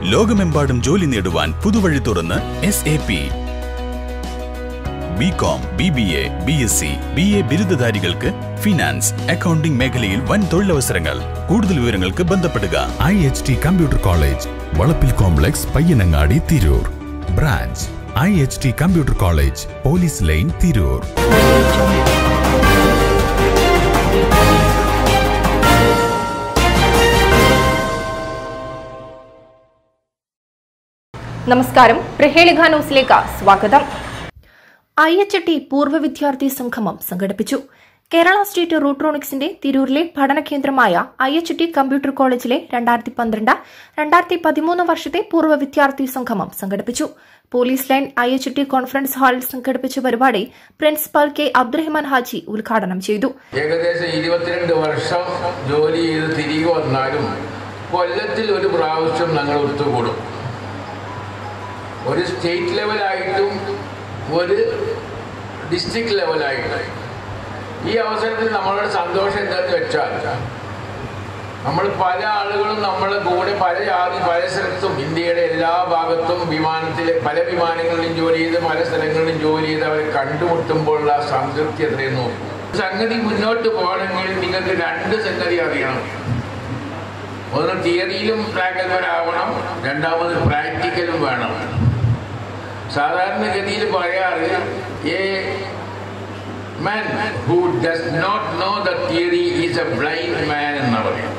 ലോകമെമ്പാടും ജോലി നേടുവാൻ പുതുവഴി തുറന്ന് S A P B com B B A B S C B A ബിരുദധാരികൾക്ക് ഫിനാൻസ് അക്കൗണ്ടിംഗ് മേഖലയിൽ വൻ തൊഴിലവസരങ്ങൾ കൂടുതൽ വിവരങ്ങൾക്ക് ബന്ധപ്പെടുക I H T computer college വളപ്പിൽ complex Payyanangadi Tirur branch I H T computer college police line Tirur നമസ്കാരം പ്രഹേളിക ന്യൂസിലേക്ക് സ്വാഗതം ഐ എച്ച് ടി പൂർവ്വ വിദ്യാർത്ഥി സംഗമം സംഘടിപ്പിച്ചു കേരള സ്റ്റേറ്റ് റൂട്രോണിക്സിന്റെ തിരൂരിലെ പഠന കേന്ദ്രമായ ഐ എച്ച് ടി കമ്പ്യൂട്ടർ കോളേജിലെ രണ്ടായിരത്തി പന്ത്രണ്ട് രണ്ടായിരത്തി പതിമൂന്ന് വർഷത്തെ പൂർവ്വ വിദ്യാർത്ഥി സംഗമം സംഘടിപ്പിച്ചു police line I H T conference ഹാളിൽ സംഘടിപ്പിച്ച പരിപാടി പ്രിൻസിപ്പൽ കെ അബ്ദുറഹ്മാൻ ഹാജി ഉദ്ഘാടനം ചെയ്തു ഏകദേശം ഇരുപത്തിരണ്ട് വർഷം ജോലി ചെയ്ത് തിരികെ വന്നാലും കൊല്ലത്തിൽ ഒരു പ്രാവശ്യം ഞങ്ങൾ ഒത്തുകൂടും ഒരു സ്റ്റേറ്റ് ലെവലായിട്ടും ഒരു ഡിസ്ട്രിക്ട് ലെവലായിട്ടും ഈ അവസരത്തിൽ നമ്മളുടെ സന്തോഷം എന്താണെന്ന് വെച്ചാൽ നമ്മൾ പല ആളുകളും നമ്മളെ കൂടെ പല ജാതി പല സ്ഥലത്തും ഇന്ത്യയുടെ എല്ലാ ഭാഗത്തും വിമാനത്തിൽ പല വിമാനങ്ങളിലും ജോലി ചെയ്ത് പല സ്ഥലങ്ങളിലും ജോലി ചെയ്ത് അവരെ കണ്ടുമുട്ടുമ്പോഴുള്ള ആ സംതൃപ്തി എത്രയും നോക്കും സംഗതി മുന്നോട്ട് പോകണമെങ്കിൽ നിങ്ങൾക്ക് രണ്ട് സംഗതി അറിയണം ഒന്ന് തിയറിയിലും പ്രാഗൽഭരാവണം രണ്ടാമത് പ്രാക്ടിക്കലും വേണം സാധാരണഗതിയിൽ പറയാറ് a man who does not know the theory is a blind man എന്ന് പറയും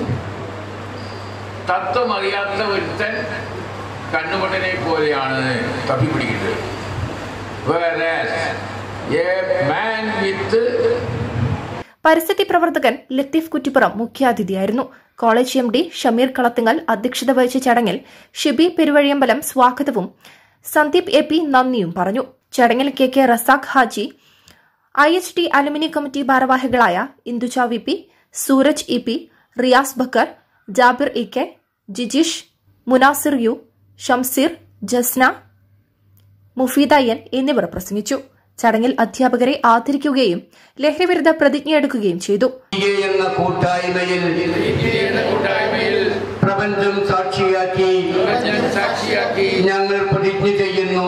തത്വം അറിയാത്ത ഒരുത്തൻ കണ്ണുപൊട്ടനെ പോലെയാണ് തപ്പിപ്പിടിക്കുന്നത് Whereas a man with പരിസ്ഥിതി പ്രവർത്തകൻ ലത്തീഫ് കുറ്റിപ്പുറം മുഖ്യാതിഥിയായിരുന്നു college M D Shameer Kalathungal അധ്യക്ഷത വഹിച്ച ചടങ്ങിൽ ഷിബി പെരുവഴിയമ്പലം സ്വാഗതവും സന്ദീപ് എ പി നന്ദിയും പറഞ്ഞു ചടങ്ങിൽ K K Razak Haji I H T alumni committee ഭാരവാഹികളായ Induja V P Sooraj E P Riyas Bakkar Jabir E K Jijeesh Munasir U Shamseer Jasna Mufeeda N എന്നിവർ പ്രസംഗിച്ചു ചടങ്ങിൽ അധ്യാപകരെ ആദരിക്കുകയും ലഹരിവിരുദ്ധ പ്രതിജ്ഞയെടുക്കുകയും ചെയ്തു ഇന്ത്യ എന്ന കൂട്ടായ്മയിൽ പ്രപഞ്ചം സാക്ഷിയാക്കി സാക്ഷിയാക്കി ഞങ്ങൾ പ്രതിജ്ഞ ചെയ്യുന്നു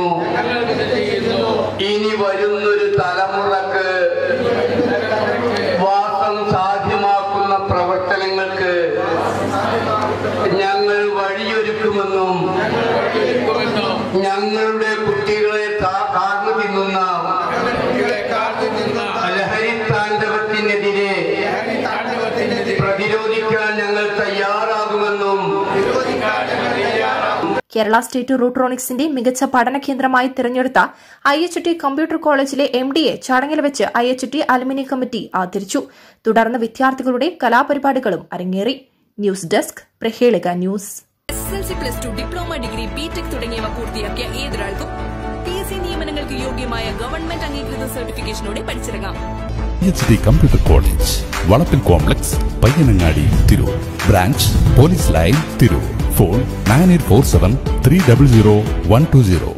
ഇനി വരുന്നൊരു തലമുറക്ക് വാസം സാധ്യമാക്കുന്ന പ്രവർത്തനങ്ങൾക്ക് ഞങ്ങൾ വഴിയൊരുക്കുമെന്നും ഞങ്ങളുടെ കുട്ടികളെ താ- കാർന്നു തിന്നുന്ന ലഹരി താണ്ഡവത്തിനെതിരെ പ്രതിരോധിക്കാൻ ഞങ്ങൾ തയ്യാറാകുമെന്നും കേരള സ്റ്റേറ്റ് റൂട്രോണിക്സിന്റെ മികച്ച പഠന കേന്ദ്രമായി തിരഞ്ഞെടുത്ത ഐ എച്ച് ടി കമ്പ്യൂട്ടർ കോളേജിലെ എം ഡിയെ ചടങ്ങിൽ വെച്ച് I H T alumni committee ആദരിച്ചു തുടർന്ന് വിദ്യാർത്ഥികളുടെ കലാപരിപാടികളും അരങ്ങേറി ന്യൂസ് ഡെസ്ക് പ്രഹേളിക news S L C plus two diploma degree BTech തുടങ്ങിയവ പൂർത്തിയാക്കിയ ഏതൊരാൾക്കും പി എസ് സി നിയമനങ്ങൾക്ക് യോഗ്യമായ ഗവൺമെന്റ് അംഗീകൃത സർട്ടിഫിക്കേഷനോടെ പഠിച്ചിറങ്ങാം എച്ച് ഡി കമ്പ്യൂട്ടർ കോളേജ് വളപ്പിൽ complex Payyanangadi Tirur branch police line Tirur phone nine eight four seven three double zero one two zero